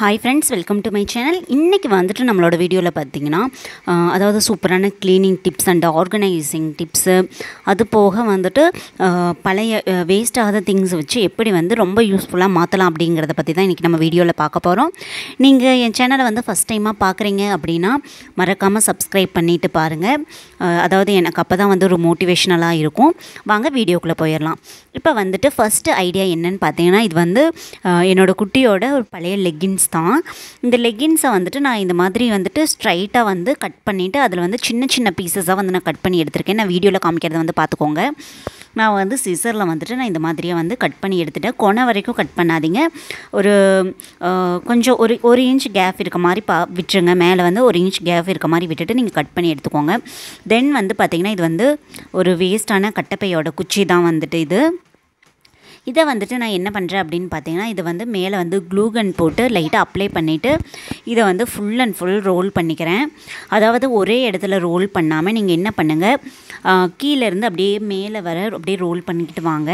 hi friends welcome to my channel இன்றைக்கி வந்துட்டு நம்மளோட வீடியோவில் பார்த்தீங்கன்னா ஆஹ், அதாவது சூப்பரான cleaning tips and organising tips அது போக வந்துட்டு ஆஹ், பழைய வேஸ்ட் ஆகாத திங்ஸ் வச்சு எப்படி வந்து ரொம்ப யூஸ்ஃபுல்லாக மாற்றலாம் அப்படிங்கிறத பற்றி தான் இன்றைக்கி நம்ம வீடியோவில் பார்க்க போகிறோம் நீங்கள் என் சேனலை வந்து ஃபஸ்ட் டைமாக பார்க்குறீங்க அப்படின்னா மறக்காமல் சப்ஸ்கிரைப் பண்ணிவிட்டு பாருங்கள் ஆஹ், அதாவது எனக்கு அப்போ தான் வந்து ஒரு மோட்டிவேஷ்னலாக இருக்கும் வாங்க வீடியோக்குள்ளே போயிடலாம் இப்போ வந்துட்டு ஃபஸ்ட்டு ஐடியா என்னன்னு பார்த்தீங்கன்னா இது வந்து ஆஹ், என்னோட குட்டியோட ஒரு பழைய லெகின்ஸ் தான் இந்த லெகின்ஸை வந்துட்டு நான் இந்த மாதிரி வந்துட்டு ஸ்ட்ரைட்டாக வந்து கட் பண்ணிவிட்டு அதில் வந்து சின்ன சின்ன பீசஸாக வந்து நான் கட் பண்ணி எடுத்திருக்கேன் நான் வீடியோவில் காமிக்கிறத வந்து பார்த்துக்கோங்க நான் வந்து சிசரில் வந்துட்டு நான் இந்த மாதிரியே வந்து கட் பண்ணி எடுத்துட்டேன் கொனை வரைக்கும் கட் பண்ணாதீங்க ஒரு ஆஹ், கொஞ்சம் ஒரு ஒரு இன்ச் கேப் இருக்க மாதிரி பா விட்டுருங்க மேலே வந்து ஒரு இன்ச் கேப் இருக்க மாதிரி விட்டுட்டு நீங்கள் கட் பண்ணி எடுத்துக்கோங்க தென் வந்து பார்த்திங்கன்னா இது வந்து ஒரு வேஸ்ட்டான கட்டப்பையோட குச்சி தான் வந்துட்டு இது இதை வந்துட்டு நான் என்ன பண்ணுறேன் அப்படின்னு பார்த்தீங்கன்னா இது வந்து மேலே வந்து க்ளூகன் போட்டு லைட்டாக அப்ளை பண்ணிவிட்டு இதை வந்து ஃபுல் அண்ட் ஃபுல் ரோல் பண்ணிக்கிறேன் அதாவது ஒரே இடத்துல ரோல் பண்ணாமல் நீங்கள் என்ன பண்ணுங்கள் கீழேருந்து அப்படியே மேலே வர அப்படியே ரோல் பண்ணிக்கிட்டு வாங்க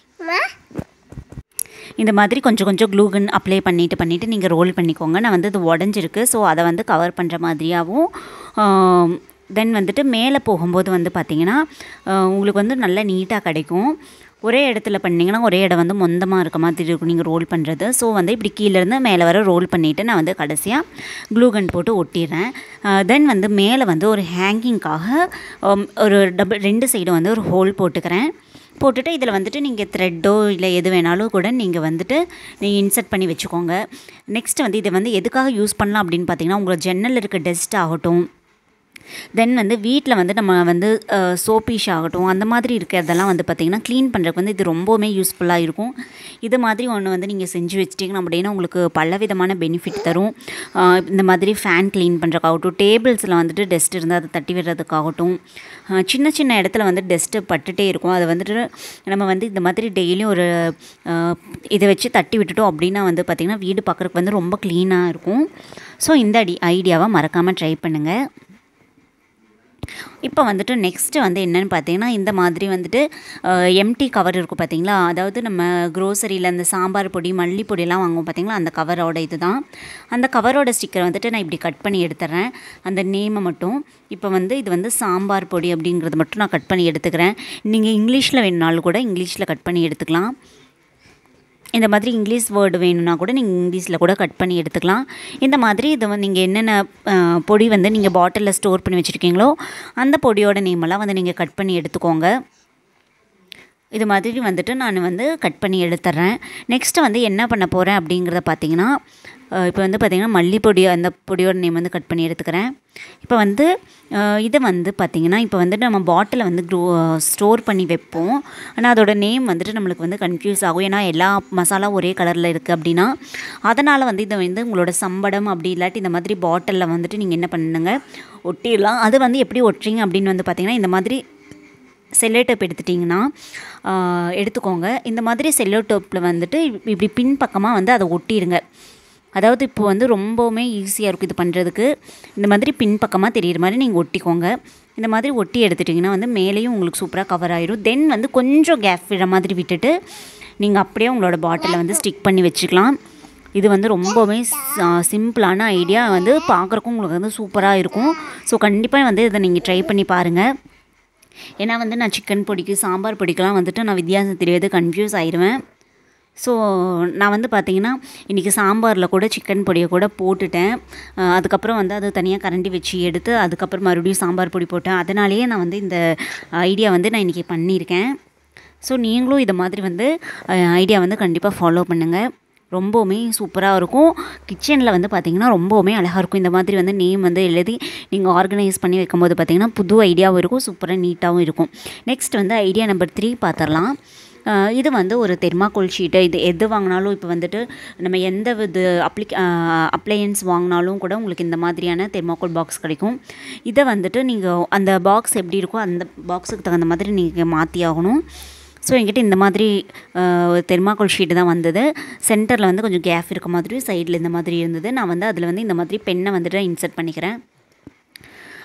இந்த மாதிரி கொஞ்சம் கொஞ்சம் க்ளூகன் அப்ளை பண்ணிவிட்டு பண்ணிவிட்டு நீங்கள் ரோல் பண்ணிக்கோங்க நான் வந்து இது உடஞ்சிருக்கு ஸோ அதை வந்து கவர் பண்ணுற மாதிரியாகவும் தென் வந்துட்டு மேலே போகும்போது வந்து பார்த்திங்கன்னா ஆஹ், உங்களுக்கு வந்து நல்லா நீட்டாக கிடைக்கும் ஒரே இடத்துல பண்ணிங்கன்னா ஒரே இடம் வந்து மொந்தமாக இருக்க மாதிரி இருக்கும் நீங்கள் ரோல் பண்ணுறது ஸோ வந்து இப்படி கீழேருந்து மேலே வர ரோல் பண்ணிவிட்டு நான் வந்து கடைசியாக க்ளூகன் போட்டு ஒட்டிடுறேன் தென் வந்து மேலே வந்து ஒரு ஹேங்கிங்காக ஒரு டபுள் ரெண்டு சைடும் வந்து ஒரு ஹோல் போட்டுக்கிறேன் போட்டுட்டு இதில் வந்துட்டு நீங்கள் த்ரெட்டோ இல்லை எது வேணாலும் கூட நீங்கள் வந்துட்டு நீங்கள் இன்சர்ட் பண்ணி வச்சுக்கோங்க நெக்ஸ்ட் வந்து இதை வந்து எதுக்காக யூஸ் பண்ணலாம் அப்படின்னு பார்த்தீங்கன்னா உங்களோட ஜன்னல் இருக்க டஸ்ட் ஆகட்டும் தென் வந்து வீட்டில் வந்து நம்ம வந்து சோப்பீஷ் ஆகட்டும் அந்த மாதிரி இருக்கிறதெல்லாம் வந்து பார்த்திங்கன்னா க்ளீன் பண்ணுறதுக்கு வந்து இது ரொம்பவுமே யூஸ்ஃபுல்லாக இருக்கும் இது மாதிரி ஒன்று வந்து நீங்கள் செஞ்சு வச்சிட்டிங்கன்னா அப்படின்னா உங்களுக்கு பல விதமான பெனிஃபிட் தரும் அஹ் இந்த மாதிரி ஃபேன் க்ளீன் பண்ணுறதுக்காகட்டும் டேபிள்ஸில் வந்துட்டு டஸ்ட் இருந்தால் அதை தட்டி விடுறதுக்காகட்டும் அஹ் சின்ன சின்ன இடத்துல வந்து டஸ்ட்டு பட்டுட்டே இருக்கும் அதை வந்துட்டு நம்ம வந்து இந்த மாதிரி டெய்லியும் ஒரு அஹ், இதை வச்சு தட்டி விட்டுட்டோம் அப்படின்னா வந்து பார்த்திங்கன்னா வீடு பார்க்குறதுக்கு வந்து ரொம்ப க்ளீனாக இருக்கும் ஸோ இந்த அடி ஐடியாவை மறக்காமல் ட்ரை பண்ணுங்கள் இப்போ வந்துட்டு நெக்ஸ்ட்டு வந்து என்னென்னு பார்த்தீங்கன்னா இந்த மாதிரி வந்துட்டு எம்டி கவர் இருக்கும் பார்த்தீங்களா அதாவது நம்ம க்ரோசரியில் அந்த சாம்பார் பொடி மல்லி பொடியெல்லாம் வாங்குவோம் பார்த்தீங்களா அந்த கவரோட இது தான் அந்த கவரோட ஸ்டிக்கர் வந்துட்டு நான் இப்படி கட் பண்ணி எடுத்துறேன் அந்த நேமை மட்டும் இப்போ வந்து இது வந்து சாம்பார் பொடி அப்படிங்கிறது மட்டும் நான் கட் பண்ணி எடுத்துக்கிறேன் நீங்கள் இங்கிலீஷில் வேணுனாலும் கூட இங்கிலீஷில் கட் பண்ணி எடுத்துக்கலாம் இந்த மாதிரி இங்கிலீஷ் வேர்டு வேணும்னா கூட நீங்கள் இங்கிலீஷில் கூட கட் பண்ணி எடுத்துக்கலாம் இந்த மாதிரி இதை வந்து நீங்கள் என்னென்ன அஹ், பொடி வந்து நீங்கள் பாட்டிலில் ஸ்டோர் பண்ணி வச்சுருக்கீங்களோ அந்த பொடியோட நேமெல்லாம் வந்து நீங்கள் கட் பண்ணி எடுத்துக்கோங்க இது மாதிரி வந்துட்டு நான் வந்து கட் பண்ணி எடுத்துட்றேன் நெக்ஸ்ட்டு வந்து என்ன பண்ண போகிறேன் அப்படிங்கிறத பார்த்தீங்கன்னா அஹ், இப்போ வந்து பார்த்திங்கன்னா மல்லிப்பொடி அந்த பொடியோட நேம் வந்து கட் பண்ணி எடுத்துக்கிறேன் இப்போ வந்து அஹ், இதை வந்து பார்த்திங்கன்னா இப்போ வந்து நம்ம பாட்டிலை வந்து க்ரோ ஸ்டோர் பண்ணி வைப்போம் ஆனால் அதோட நேம் வந்துட்டு நம்மளுக்கு வந்து கன்ஃபியூஸ் ஆகும் ஏன்னா எல்லா மசாலா ஒரே கலரில் இருக்குது அப்படின்னா அதனால் வந்து இதை வந்து உங்களோட சம்படம் அப்படி இல்லாட்டி இந்த மாதிரி பாட்டிலில் வந்துட்டு நீங்கள் என்ன பண்ணுங்க ஒட்டிடலாம் அது வந்து எப்படி ஒட்டுறீங்க அப்படின்னு வந்து பார்த்திங்கன்னா இந்த மாதிரி செல்லோ டேப் எடுத்துட்டிங்கன்னா ஆஹ், எடுத்துக்கோங்க இந்த மாதிரி செல்லோ டேப்பில் வந்துட்டு இப்ப- இப்படி பின் பக்கமாக வந்து அதை ஒட்டிடுங்க அதாவது இப்போ வந்து ரொம்பவுமே ஈஸியாக இருக்கும் இது பண்ணுறதுக்கு இந்த மாதிரி பின் பக்கமாக தெரியிற மாதிரி நீங்கள் ஒட்டிக்கோங்க இந்த மாதிரி ஒட்டி எடுத்துட்டிங்கன்னா வந்து மேலேயும் உங்களுக்கு சூப்பராக கவர் ஆயிரும் தென் வந்து கொஞ்சம் கேப் விடுற மாதிரி விட்டுட்டு நீங்கள் அப்படியே உங்களோட பாட்டிலை வந்து ஸ்டிக் பண்ணி வச்சுக்கலாம் இது வந்து ரொம்பவுமே சிம்பிளான ஐடியா வந்து பார்க்குறக்கும் உங்களுக்கு வந்து சூப்பராக இருக்கும் ஸோ கண்டிப்பாக வந்து இதை நீங்கள் ட்ரை பண்ணி பாருங்கள் ஏன்னா வந்து நான் சிக்கன் பொடிக்கு சாம்பார் பொடிக்கெலாம் வந்துட்டு நான் வித்தியாசம் தெரியாது கன்ஃபியூஸ் ஆயிடுவேன் ஸோ நான் வந்து பார்த்தீங்கன்னா இன்றைக்கி சாம்பாரில் கூட சிக்கன் பொடியை கூட போட்டுட்டேன் அஹ் அதுக்கப்புறம் வந்து அது தனியாக கரண்டி வச்சு எடுத்து அதுக்கப்புறம் மறுபடியும் சாம்பார் பொடி போட்டேன் அதனாலேயே நான் வந்து இந்த ஐடியா வந்து நான் இன்றைக்கி பண்ணியிருக்கேன் ஸோ நீங்களும் இதை மாதிரி வந்து ஐடியா வந்து கண்டிப்பாக ஃபாலோ பண்ணுங்கள் ரொம்பவுமே சூப்பராக இருக்கும் கிச்சனில் வந்து பார்த்திங்கன்னா ரொம்பவுமே அழகாக இருக்கும் இந்த மாதிரி வந்து நேம் வந்து எழுதி நீங்கள் ஆர்கனைஸ் பண்ணி வைக்கும்போது பார்த்திங்கன்னா புது ஐடியாவும் இருக்கும் சூப்பராக நீட்டாகவும் இருக்கும் நெக்ஸ்ட் வந்து ஐடியா நம்பர் த்ரீ பார்த்துடலாம் அஹ் இது வந்து ஒரு தெர்மாக்கோல் ஷீட்டு இது எது வாங்கினாலும் இப்போ வந்துட்டு நம்ம எந்த இது அப்ளிக் அப்ளையன்ஸ் வாங்கினாலும் கூட உங்களுக்கு இந்த மாதிரியான தெர்மாக்கோல் பாக்ஸ் கிடைக்கும் இதை வந்துட்டு நீங்கள் அந்த பாக்ஸ் எப்படி இருக்கோ அந்த பாக்ஸுக்கு தகுந்த மாதிரி நீங்கள் மாற்றி ஆகணும் ஸோ என்கிட்ட இந்த மாதிரி தெர்மாக்கோல் ஷீட்டு தான் வந்தது சென்டரில் வந்து கொஞ்சம் கேப் இருக்க மாதிரி சைடில் இந்த மாதிரி இருந்தது நான் வந்து அதில் வந்து இந்த மாதிரி பெண்ணை வந்துட்டு இன்சர்ட் பண்ணிக்கிறேன்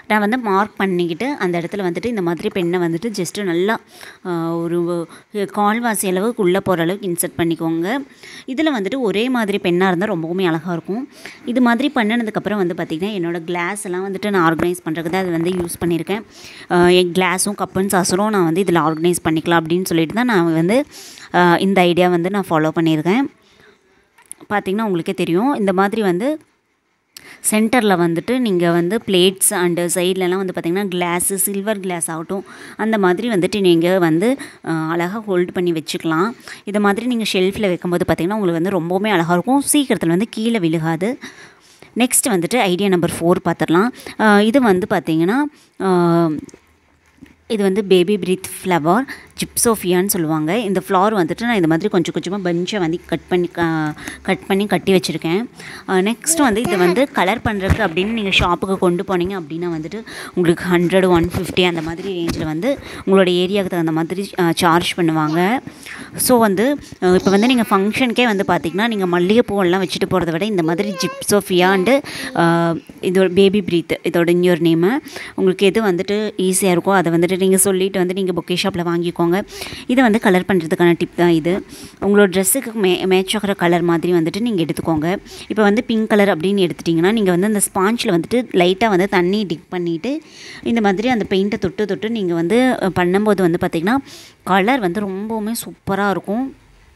நான் வந்து மார்க் பண்ணிக்கிட்டு அந்த இடத்துல வந்துட்டு இந்த மாதிரி பெண்ணை வந்துட்டு ஜஸ்ட்டு நல்லா ஆஹ், ஒரு கால்வாசி அளவுக்கு உள்ளே போகிற அளவுக்கு இன்சர்ட் பண்ணிக்கோங்க இதில் வந்துட்டு ஒரே மாதிரி பெண்ணாக இருந்தால் ரொம்பவுமே அழகாக இருக்கும் இது மாதிரி பண்ணினதுக்கப்புறம் வந்து பார்த்திங்கன்னா என்னோடய கிளாஸ் எல்லாம் வந்துட்டு நான் ஆர்கனைஸ் பண்ணுறதுக்கு தான் அது வந்து யூஸ் பண்ணியிருக்கேன் ஆஹ், என் கிளாஸும் கப்பன் சாசரும் நான் வந்து இதில் ஆர்கனைஸ் பண்ணிக்கலாம் அப்படின்னு சொல்லிட்டு தான் நான் வந்து ஆஹ், இந்த ஐடியா வந்து நான் ஃபாலோ பண்ணியிருக்கேன் பார்த்திங்கன்னா உங்களுக்கே தெரியும் இந்த மாதிரி வந்து சென்டரில் வந்துட்டு நீங்கள் வந்து பிளேட்ஸ் அண்டு சைட்லலாம் வந்து பார்த்திங்கன்னா கிளாஸு சில்வர் கிளாஸ் ஆகட்டும் அந்த மாதிரி வந்துட்டு நீங்கள் வந்து அழகாக ஹோல்ட் பண்ணி வச்சுக்கலாம் இதை மாதிரி நீங்கள் ஷெல்ஃபில் வைக்கும்போது பார்த்திங்கன்னா உங்களுக்கு வந்து ரொம்பவுமே அழகாக இருக்கும் சீக்கிரத்தில் வந்து கீழே விழுகாது நெக்ஸ்ட் வந்துட்டு ஐடியா நம்பர் ஃபோர் பார்த்துடலாம் அஹ் இது வந்து பார்த்திங்கன்னா அஹ் இது வந்து பேபி பிரீத் ஃப்ளவர் ஜிப்சோஃபியான்னு சொல்லுவாங்க இந்த ஃப்ளவர் வந்துட்டு நான் இந்த மாதிரி கொஞ்சம் கொஞ்சமாக பஞ்சை வந்து கட் பண்ணி கட் பண்ணி கட்டி வச்சுருக்கேன் நெக்ஸ்ட் வந்து இது வந்து கலர் பண்ணுறதுக்கு அப்படின்னு நீங்கள் ஷாப்புக்கு கொண்டு போனீங்க அப்படின்னா வந்துட்டு உங்களுக்கு ஹண்ட்ரட் ஒன் ஃபிஃப்டி அந்த மாதிரி ரேஞ்சில் வந்து உங்களோட ஏரியாவுக்கு தகுந்த மாதிரி சார்ஜ் பண்ணுவாங்க ஸோ வந்து இப்போ வந்து நீங்கள் ஃபங்க்ஷனுக்கே வந்து பார்த்திங்கன்னா நீங்கள் மல்லிகைப்பூவெல்லாம் வச்சுட்டு போகிறத விட இந்த மாதிரி ஜிப்சோஃபியாண்டு இதோட பேபி பிரீத் இதோட இன்னொரு நேமு உங்களுக்கு எது வந்துட்டு ஈஸியாக இருக்கோ அதை வந்துட்டு நீங்கள் சொல்லிட்டு வந்து நீங்கள் பொக்கே ஷாப்பில் வாங்கிக்கோங்க இதை வந்து கலர் பண்ணுறதுக்கான டிப் தான் இது உங்களோட ட்ரெஸ்ஸுக்கு மே மேட்ச் ஆகிற கலர் மாதிரி வந்துட்டு நீங்கள் எடுத்துக்கோங்க இப்போ வந்து பிங்க் கலர் அப்படின்னு எடுத்துட்டிங்கன்னா நீங்கள் வந்து அந்த ஸ்பாஞ்சில் வந்துட்டு லைட்டாக வந்து தண்ணி டிக் பண்ணிவிட்டு இந்த மாதிரி அந்த பெயிண்ட்டை தொட்டு தொட்டு நீங்கள் வந்து அஹ், பண்ணும்போது வந்து பார்த்திங்கன்னா கலர் வந்து ரொம்பவுமே சூப்பராக இருக்கும்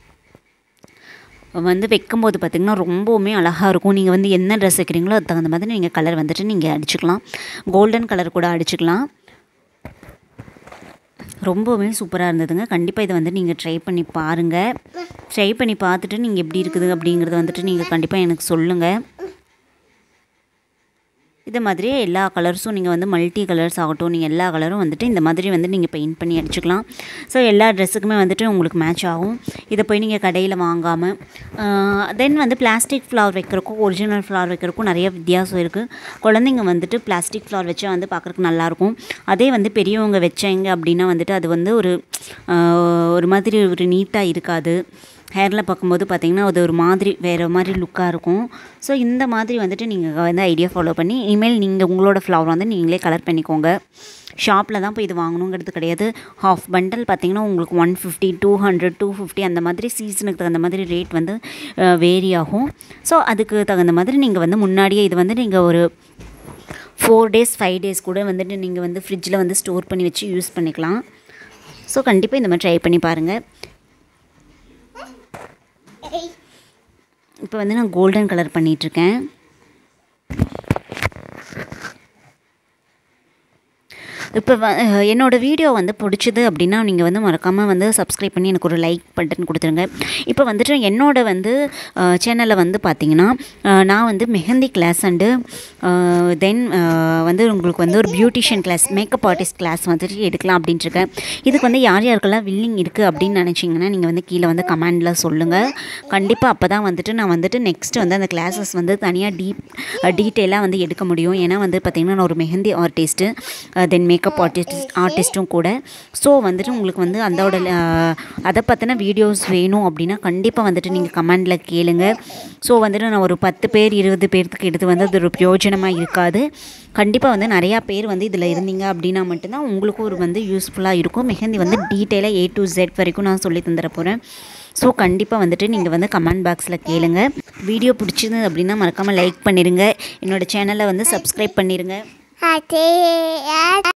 வந்து வைக்கும்போது பார்த்திங்கன்னா ரொம்பவுமே அழகாக இருக்கும் நீங்கள் வந்து என்ன ட்ரெஸ் வைக்கிறீங்களோ அதுக்கு தகுந்த மாதிரி நீங்கள் கலர் வந்துட்டு நீங்கள் அடிச்சுக்கலாம் கோல்டன் கலர் கூட அடிச்சுக்கலாம் ரொம்பவுமே சூப்பராக இருந்ததுங்க கண்டிப்பாக இதை வந்து நீங்கள் ட்ரை பண்ணி பாருங்கள் ட்ரை பண்ணி பார்த்துட்டு நீங்கள் எப்படி இருக்குது அப்படிங்கிறத வந்துட்டு நீங்கள் கண்டிப்பாக எனக்கு சொல்லுங்கள் இது மாதிரி எல்லா கலர்ஸும் நீங்கள் வந்து மல்டி கலர்ஸ் ஆகட்டும் நீங்கள் எல்லா கலரும் வந்துட்டு இந்த மாதிரி வந்து நீங்கள் பெயிண்ட் பண்ணி அடிச்சுக்கலாம் ஸோ எல்லா ட்ரெஸ்ஸுக்குமே வந்துட்டு உங்களுக்கு மேட்ச் ஆகும் இதை போய் நீங்கள் கடையில் வாங்காமல் தென் வந்து பிளாஸ்டிக் ஃப்ளவர் வைக்கிறக்கும் ஒரிஜினல் ஃப்ளவர் வைக்கிறக்கும் நிறைய வித்தியாசம் இருக்குது குழந்தைங்க வந்துட்டு பிளாஸ்டிக் ஃப்ளவர் வச்சா வந்து பார்க்குறக்கு நல்லாயிருக்கும் அதே வந்து பெரியவங்க வச்சாங்க அப்படின்னா வந்துட்டு அது வந்து ஒரு ஆஹ், ஒரு மாதிரி ஒரு நீட்டாக இருக்காது ஹேரில் பார்க்கும்போது பார்த்தீங்கன்னா அது ஒரு மாதிரி வேறு மாதிரி லுக்காக இருக்கும் ஸோ இந்த மாதிரி வந்துட்டு நீங்கள் வந்து ஐடியா ஃபாலோ பண்ணி இனிமேல் நீங்கள் உங்களோட ஃப்ளவர் வந்து நீங்களே கலர் பண்ணிக்கோங்க ஷாப்பில் தான் போய் இது வாங்கணுங்கிறது கிடையாது ஹாஃப் பண்டல் பார்த்தீங்கன்னா உங்களுக்கு one fifty two hundred two fifty அந்த மாதிரி சீசனுக்கு தகுந்த மாதிரி ரேட் வந்து வேரி ஆகும் ஸோ அதுக்கு தகுந்த மாதிரி நீங்கள் வந்து முன்னாடியே இது வந்து நீங்கள் ஒரு ஃபோர் டேஸ் ஃபைவ் டேஸ் கூட வந்துட்டு நீங்கள் வந்து ஃப்ரிட்ஜில் வந்து ஸ்டோர் பண்ணி வச்சு யூஸ் பண்ணிக்கலாம் ஸோ கண்டிப்பாக இந்த மாதிரி ட்ரை பண்ணி பாருங்கள் இப்போ வந்து நான் கோல்டன் கலர் பண்ணிகிட்ருக்கேன் இப்போ வ அஹ் என்னோட வீடியோ வந்து பிடிச்சது அப்படின்னா நீங்கள் வந்து மறக்காமல் வந்து சப்ஸ்கிரைப் பண்ணி எனக்கு ஒரு லைக் பட்டன் கொடுத்துருங்க இப்போ வந்துட்டு என்னோட வந்து சேனலில் வந்து பார்த்தீங்கன்னா அஹ் நான் வந்து மெஹந்தி கிளாஸ் அண்டு தென் வந்து உங்களுக்கு வந்து ஒரு beautician class makeup artist class வந்துட்டு எடுக்கலாம் அப்படின்ட்டு இருக்கேன் இதுக்கு வந்து யார் யாருக்கெல்லாம் வில்லிங் இருக்குது அப்படின்னு நினச்சிங்கன்னா நீங்கள் வந்து கீழே வந்து கமெண்டில் சொல்லுங்கள் கண்டிப்பாக அப்போ தான் வந்துட்டு நான் வந்துட்டு நெக்ஸ்ட் வந்து அந்த கிளாஸஸ் வந்து தனியாக டீப் டீட்டெயிலாக வந்து எடுக்க முடியும் ஏன்னா வந்து பார்த்திங்கன்னா நான் ஒரு mehndi artist then makeup artist ஆர்டிஸ்ட்டும் கூட ஸோ வந்துட்டு உங்களுக்கு வந்து அதோட அஹ், அதை பற்றின வீடியோஸ் வேணும் அப்படின்னா கண்டிப்பாக வந்துட்டு நீங்கள் கமெண்டில் கேளுங்க ஸோ வந்துட்டு நான் ஒரு பத்து பேர் இருபது பேர்த்துக்கு எடுத்து வந்து அது ஒரு பிரயோஜனமாக இருக்காது கண்டிப்பாக வந்து நிறையா பேர் வந்து இதில் இருந்தீங்க அப்படின்னா மட்டும்தான் உங்களுக்கும் ஒரு வந்து யூஸ்ஃபுல்லாக இருக்கும் மெஹந்தி வந்து டீட்டெயிலாக ஏ டு ஜெட் வரைக்கும் நான் சொல்லி தந்துட போகிறேன் ஸோ கண்டிப்பாக வந்துட்டு நீங்கள் வந்து கமெண்ட் பாக்ஸில் கேளுங்க வீடியோ பிடிச்சிருந்து அப்படின்னா மறக்காமல் லைக் பண்ணிடுங்க என்னோடய சேனலை வந்து சப்ஸ்கிரைப் பண்ணிடுங்க Hati